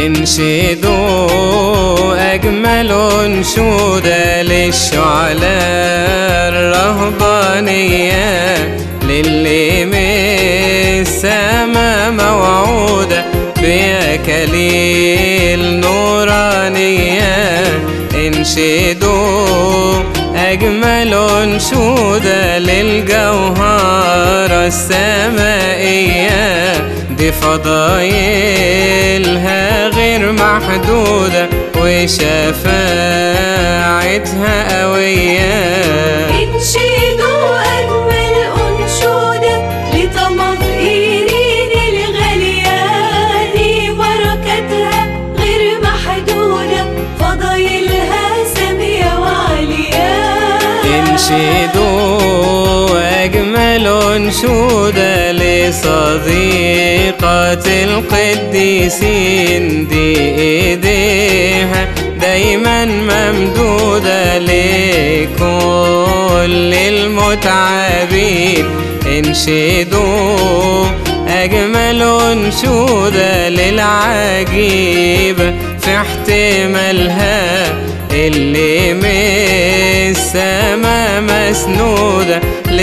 انشدوا أجمل أنشودة للشعلاء الرهبانية للي من السما موعودة بأكاليل نورانية انشدوا أجمل أنشودة للجوهرة السمائية دي فضايلها غير محدودة وشفاعتها قوية انشدوا أجمل أنشودة لطمطئيرين الغالية دي بركتها غير محدودة فضايلها سامية وعالية انشدوا أجمل أنشودة لصديقة القديسين دي إيديها دايما ممدودة لكل المتعبين انشدوا أجمل أنشودة للعجيبة في احتمالها اللي من السما مسنودة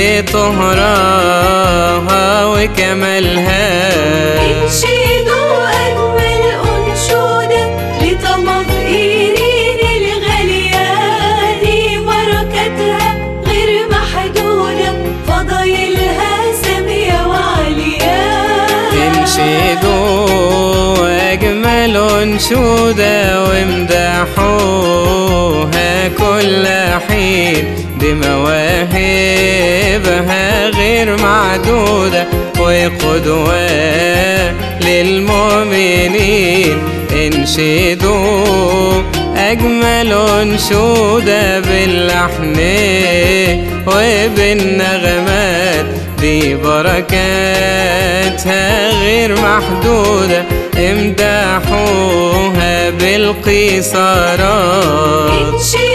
لطهرها وكمالها انشدوا أجمل أنشودة لطمطئيرين الغالية دي بركتها غير محدودة فضايلها سامية وعالية انشدوا أجمل أنشودة وامدحوها كل حين دي مواهبها غير معدودة وقدوة للمؤمنين انشدوا أجمل أنشودة باللحن وبالنغمات دي بركاتها غير محدودة امدحوها بالقيصرات انشدوا